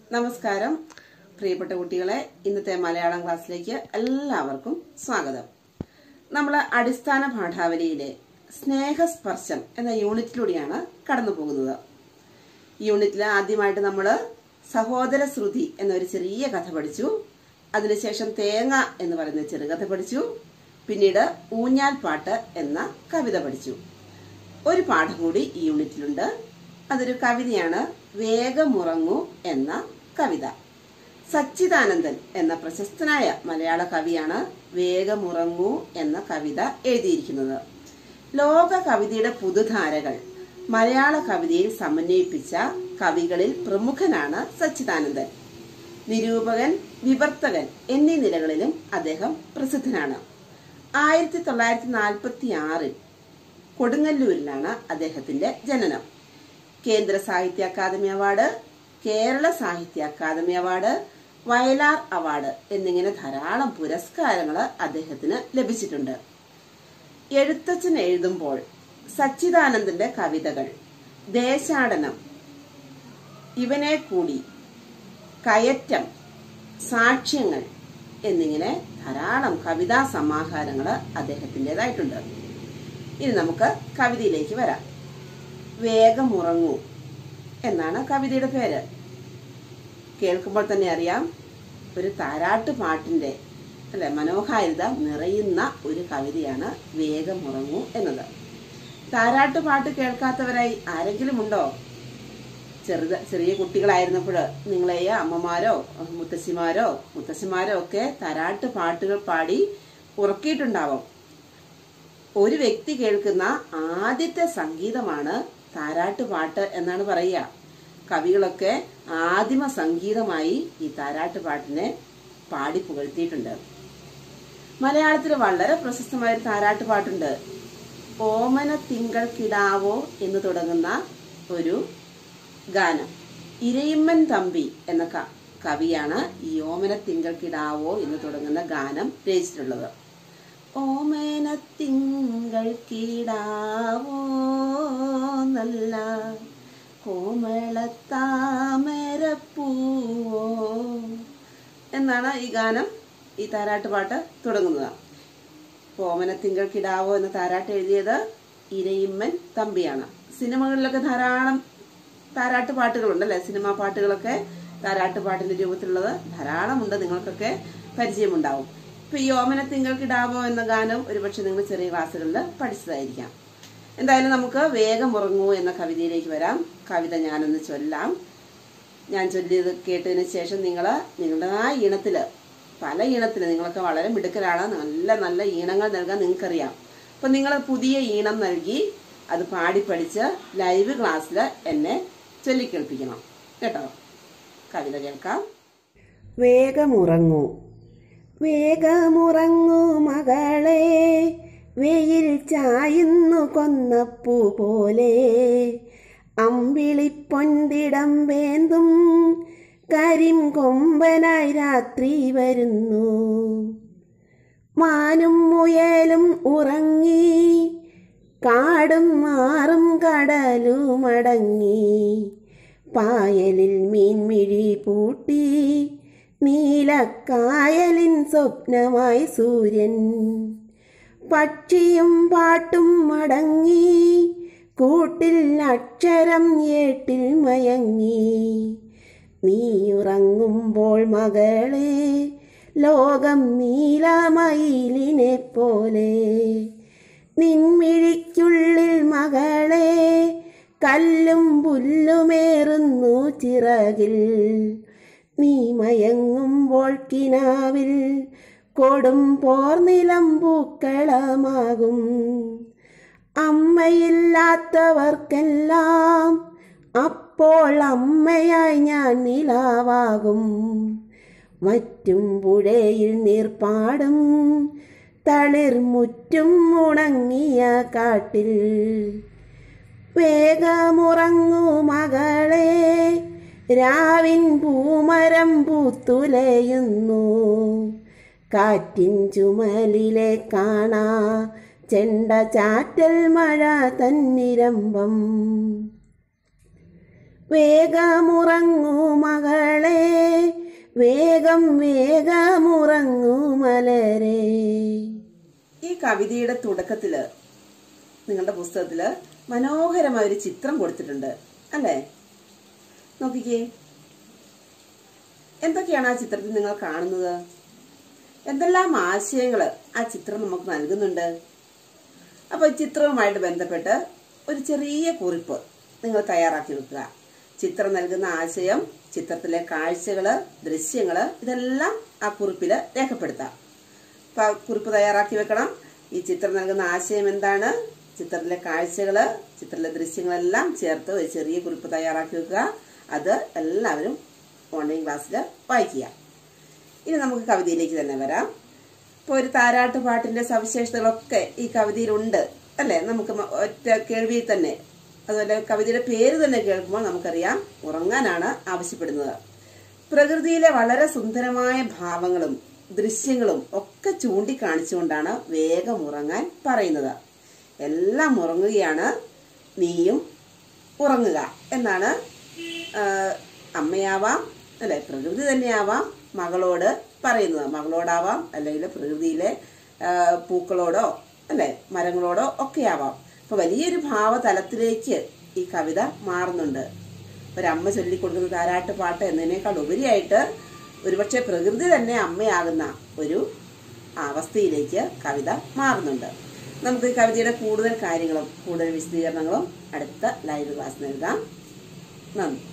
നമസ്കാരം പ്രിയപ്പെട്ട കുട്ടികളെ ഇന്നത്തെ മലയാളം ക്ലാസ്സിലേക്ക് എല്ലാവർക്കും സ്വാഗതം നമ്മൾ അടിസ്ഥാന പാഠാവലിയിലെ സ്നേഹസ്പർശം എന്ന യൂണിറ്റിലൂടെയാണ് കടന്നു പോകുന്നത് ഈ യൂണിറ്റിൽ ആദ്യമായിട്ട് നമ്മൾ സഹോദര ശ്രുതി എന്നൊരു ചെറിയ കഥ പഠിച്ചു അതിനുശേഷം തേങ്ങ എന്ന് പറയുന്ന ചെറുകഥ പഠിച്ചു പിന്നീട് ഊഞ്ഞാൽ പാട്ട് എന്ന കവിത പഠിച്ചു ഒരു പാഠം കൂടി ഈ യൂണിറ്റിലുണ്ട് അതൊരു കവിതയാണ് വേഗമുറങ്ങൂ എന്ന കവിത സച്ചിദാനന്ദൻ എന്ന പ്രശസ്തനായ മലയാള കവിയാണ് വേഗമുറങ്ങൂ എന്ന കവിത എഴുതിയിരിക്കുന്നത് ലോക കവിതയുടെ പുതുധാരകൾ മലയാള കവിതയിൽ സമന്വയിപ്പിച്ച കവികളിൽ പ്രമുഖനാണ് സച്ചിദാനന്ദൻ നിരൂപകൻ വിവർത്തകൻ എന്നീ നിലകളിലും അദ്ദേഹം പ്രസിദ്ധനാണ് ആയിരത്തി തൊള്ളായിരത്തി നാൽപ്പത്തി ആറിൽ കൊടുങ്ങല്ലൂരിലാണ് അദ്ദേഹത്തിന്റെ ജനനം കേന്ദ്ര സാഹിത്യ അക്കാദമി അവാർഡ് കേരള സാഹിത്യ അക്കാദമി അവാർഡ് വയലാർ അവാർഡ് എന്നിങ്ങനെ ധാരാളം പുരസ്കാരങ്ങൾ അദ്ദേഹത്തിന് ലഭിച്ചിട്ടുണ്ട് എഴുത്തച്ഛൻ എഴുതുമ്പോൾ സച്ചിദാനന്ദന്റെ കവിതകൾ ദേശാടനം ഇവനെ കൂടി കയറ്റം സാക്ഷ്യങ്ങൾ എന്നിങ്ങനെ ധാരാളം കവിതാ സമാഹാരങ്ങൾ അദ്ദേഹത്തിൻ്റെതായിട്ടുണ്ട് ഇനി നമുക്ക് കവിതയിലേക്ക് വരാം വേഗമുറങ്ങൂ എന്നാണ് കവിതയുടെ പേര് കേൾക്കുമ്പോൾ തന്നെ അറിയാം ഒരു താരാട്ട് പാട്ടിന്റെ അല്ലെ മനോഹാരിത നിറയുന്ന ഒരു കവിതയാണ് വേഗമുറങ്ങൂ എന്നത് താരാട്ട് പാട്ട് കേൾക്കാത്തവരായി ആരെങ്കിലും ഉണ്ടോ ചെറുത് ചെറിയ കുട്ടികളായിരുന്നപ്പോൾ നിങ്ങളെയ അമ്മമാരോ മുത്തശ്ശിമാരോ മുത്തശ്ശിമാരോ ഒക്കെ താരാട്ട് പാട്ടുകൾ പാടി ഉറക്കിയിട്ടുണ്ടാവും ഒരു വ്യക്തി കേൾക്കുന്ന ആദ്യത്തെ സംഗീതമാണ് താരാട്ട് പാട്ട് എന്നാണ് പറയുക കവികളൊക്കെ ആദിമ സംഗീതമായി ഈ താരാട്ട് പാട്ടിനെ പാടി പുകഴ്ത്തിയിട്ടുണ്ട് മലയാളത്തിൽ വളരെ പ്രശസ്തമായ ഒരു താരാട്ട് പാട്ടുണ്ട് ഓമന തിങ്കൾ കിടാവോ എന്ന് തുടങ്ങുന്ന ഒരു ഗാനം ഇരയിമ്മൻ തമ്പി എന്ന ക- കവിയാണ് ഈ ഓമന തിങ്കൾ കിടാവോ എന്ന് തുടങ്ങുന്ന ഗാനം രചിച്ചിട്ടുള്ളത് ഓമന തിങ്കൾ കിടാവോ നല്ല കോമളത്താമരപ്പൂവോ എന്നാണ് ഈ ഗാനം ഈ താരാട്ട് പാട്ട് തുടങ്ങുന്നത് ഓമന തിങ്കൾ കിടാവോ എന്ന താരാട്ട് എഴുതിയത് ഇരയിമ്മൻ തമ്പിയാണ് സിനിമകളിലൊക്കെ ധാരാളം താരാട്ട് പാട്ടുകളുണ്ടല്ലേ സിനിമാ പാട്ടുകളൊക്കെ താരാട്ട് പാട്ടിന്റെ രൂപത്തിലുള്ളത് ധാരാളമുണ്ട് നിങ്ങൾക്കൊക്കെ പരിചയമുണ്ടാവും ഇപ്പൊ ഈ ഓമന തിങ്കൾ കിടാവോ എന്ന ഗാനം ഒരുപക്ഷെ നിങ്ങൾ ചെറിയ ക്ലാസ്സുകളിൽ പഠിച്ചതായിരിക്കാം എന്തായാലും നമുക്ക് വേഗം ഉറങ്ങൂ എന്ന കവിതയിലേക്ക് വരാം കവിത ഞാനൊന്ന് ചൊല്ലാം ഞാൻ ചൊല്ലിയത് കേട്ടതിന് ശേഷം നിങ്ങൾ നിങ്ങളുടേതായ ഈണത്തില് പല ഈണത്തിൽ നിങ്ങളൊക്കെ വളരെ മിടുക്കരാണ് നല്ല നല്ല ഈണങ്ങൾ നൽകാൻ നിങ്ങൾക്കറിയാം അപ്പൊ നിങ്ങൾ പുതിയ ഈണം നൽകി അത് പാടി പഠിച്ച് ലൈവ് ക്ലാസ്സിൽ എന്നെ ചൊല്ലിക്കേൾപ്പിക്കണം കേട്ടോ കവിത കേൾക്കാം വേഗമുറങ്ങൂ വേഗമുറങ്ങൂ മകളെ വെയിൽ ചായുന്നു കൊന്നപ്പൂ പോലെ അമ്പിളിപ്പൊന്തിടം വേന്തും കരിം കൊമ്പനായി രാത്രി വരുന്നു മാനും മുയലും ഉറങ്ങി കാടും മാറും കടലുമടങ്ങി പായലിൽ മീൻമിഴി പൂട്ടി നീലക്കായലിൻ സ്വപ്നമായി സൂര്യൻ പക്ഷിയും പാട്ടും മടങ്ങി കൂട്ടിൽ അക്ഷരം ഏട്ടിൽ മയങ്ങി നീയുറങ്ങുമ്പോൾ മകളെ ലോകം നീലമയിലിനെ പോലെ നിൻമിഴിക്കുള്ളിൽ മകളെ കല്ലും പുല്ലുമേറുന്നു ചിറകിൽ നീ മയങ്ങുമ്പോൾ കിനാവിൽ കൊടും പോർനിലം പൂക്കളമാകും അമ്മയില്ലാത്തവർക്കെല്ലാം അപ്പോൾ അമ്മയായി ഞാൻ നിലാവാകും മറ്റും പുഴയിൽ നീർപ്പാടും തളിർമുറ്റും ഉണങ്ങിയ കാട്ടിൽ വേഗമുറങ്ങൂ മകളെ രാവിൻ പൂമരം പൂത്തുലയുന്നു കാറ്റിൻ ചുമലിലെ കാണാ ചെണ്ട ചാറ്റൽ മഴ തന്നിരമ്പം വേഗമുറങ്ങൂ മകളെ വേഗം വേഗമുറങ്ങൂ മലരേ ഈ കവിതയുടെ തുടക്കത്തില് നിങ്ങളുടെ പുസ്തകത്തില് മനോഹരമായ ഒരു ചിത്രം കൊടുത്തിട്ടുണ്ട് അല്ലേ നോക്കിക്കേ എന്തൊക്കെയാണ് ആ ചിത്രത്തിൽ നിങ്ങൾ കാണുന്നത് എന്തെല്ലാം ആശയങ്ങൾ ആ ചിത്രം നമുക്ക് നൽകുന്നുണ്ട് അപ്പൊ ഈ ചിത്രവുമായിട്ട് ബന്ധപ്പെട്ട് ഒരു ചെറിയ കുറിപ്പ് നിങ്ങൾ തയ്യാറാക്കി വെക്കുക ചിത്രം നൽകുന്ന ആശയം ചിത്രത്തിലെ കാഴ്ചകള് ദൃശ്യങ്ങള് ഇതെല്ലാം ആ കുറിപ്പിൽ രേഖപ്പെടുത്താം അപ്പൊ ആ കുറിപ്പ് തയ്യാറാക്കി വെക്കണം ഈ ചിത്രം നൽകുന്ന ആശയം എന്താണ് ചിത്രത്തിലെ കാഴ്ചകള് ചിത്രത്തിലെ ദൃശ്യങ്ങളെല്ലാം ചേർത്ത് ഒരു ചെറിയ കുറിപ്പ് തയ്യാറാക്കി വെക്കുക അത് എല്ലാവരും ഓൺലൈൻ ക്ലാസ്സിൽ വായിക്കുക ഇനി നമുക്ക് കവിതയിലേക്ക് തന്നെ വരാം ഇപ്പോൾ ഒരു താരാട്ട് പാട്ടിന്റെ സവിശേഷതകളൊക്കെ ഈ കവിതയിലുണ്ട് അല്ലേ നമുക്ക് മ- ഒറ്റ കേൾവിയിൽ തന്നെ അതുപോലെ കവിതയുടെ പേര് തന്നെ കേൾക്കുമ്പോൾ നമുക്കറിയാം ഉറങ്ങാനാണ് ആവശ്യപ്പെടുന്നത് പ്രകൃതിയിലെ വളരെ സുന്ദരമായ ഭാവങ്ങളും ദൃശ്യങ്ങളും ഒക്കെ ചൂണ്ടിക്കാണിച്ചുകൊണ്ടാണ് വേഗം ഉറങ്ങാൻ പറയുന്നത് എല്ലാം ഉറങ്ങുകയാണ് നീയും ഉറങ്ങുക എന്നാണ് ആ, അമ്മയാവാം അല്ലെ പ്രകൃതി തന്നെയാവാം മകളോട് പറയുന്നത് മകളോടാവാം അല്ലെങ്കിൽ പ്രകൃതിയിലെ ആ, പൂക്കളോടോ അല്ലെ മരങ്ങളോടോ ഒക്കെ ആവാം അപ്പൊ വലിയൊരു ഭാവതലത്തിലേക്ക് ഈ കവിത മാറുന്നുണ്ട് ഒരമ്മ ചൊല്ലിക്കൊടുക്കുന്ന താരാട്ട് പാട്ട് എന്നതിനേക്കാൾ ഉപരിയായിട്ട് ഒരുപക്ഷെ പ്രകൃതി തന്നെ അമ്മയാകുന്ന ഒരു അവസ്ഥയിലേക്ക് കവിത മാറുന്നുണ്ട് നമുക്ക് ഈ കവിതയുടെ കൂടുതൽ കാര്യങ്ങളും കൂടുതൽ വിശദീകരണങ്ങളും അടുത്ത ലൈവ് ക്ലാസ് നൽകാം നന്ദി